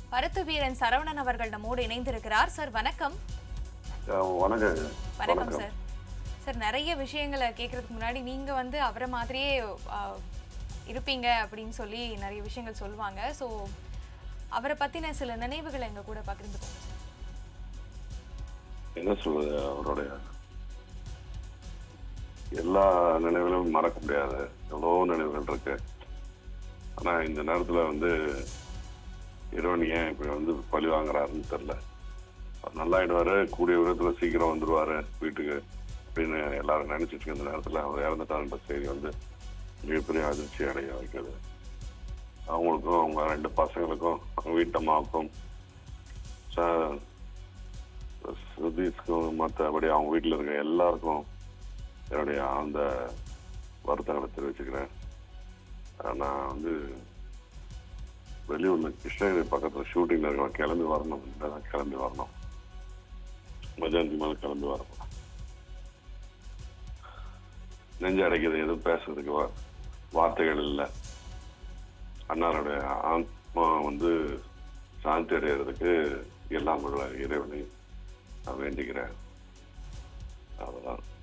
மருத்து வீரன் சரவணன் அவர்கள் நம்மோடு இணைந்திருக்கிறார் சார் வணக்கம் அஹ் வணக்கங்க வணக்கம் சார் சார் நிறைய விஷயங்களை கேட்கறதுக்கு முன்னாடி நீங்க வந்து அவரை மாதிரியே ஆ, இருப்பீங்க அப்படின்னு சொல்லி நிறைய விஷயங்கள் சொல்லுவாங்க ஸோ அவரை பத்தின சில நினைவுகளை எங்க கூட பகிர்ந்துக்கோங்க சார் என்ன சொல்றது அவருடைய எல்லா நினைவுகளும் மறக்க முடியாது எவ்வளோ நினைவுகள் இருக்கு ஆனா இந்த நேரத்துல வந்து இறைவன் ஏன் இப்படி வந்து பழி வாங்குறாருன்னு தெரியல அவர் நல்லாயிடுவாரு கூடிய விதத்துல சீக்கிரம் வந்துருவாரு வீட்டுக்கு அப்படின்னு எல்லாரும் நினைச்சிட்டு இருக்க இந்த நேரத்துல அவர் இறந்துட்டாருன்ற செய்தி வந்து மிகப்பெரிய அதிர்ச்சி அடைய வைக்கிறது அவங்களுக்கும் அவங்க ரெண்டு பசங்களுக்கும் அவங்க வீட்டம்மாவுக்கும் ச- சுதீஷ்க்கும் மற்றபடி அவங்க வீட்டில் இருக்க எல்லாருக்கும் என்னுடைய ஆழ்ந்த வருத்தங்களை தெரிவிச்சுக்கிறேன் அஹ் நான் வந்து வெளியூர்ல கிருஷ்ணகிரி பக்கத்தில் ஷூட்டிங்ல இருக்கிற கிளம்பி வரணும் தான் கிளம்பி வரணும் மஜாந்தி மேலே கிளம்பி வரணும் நெஞ்சு அடைக்கிறது எதுவும் பேசுறதுக்கு வா- வார்த்தைகள் இல்லை அண்ணாருடைய ஆத்மா வந்து சாந்தி அடைகிறதுக்கு எல்லாம் உள்ள இறைவனை நான் வேண்டிக்கிறேன் அவ்வளோதான்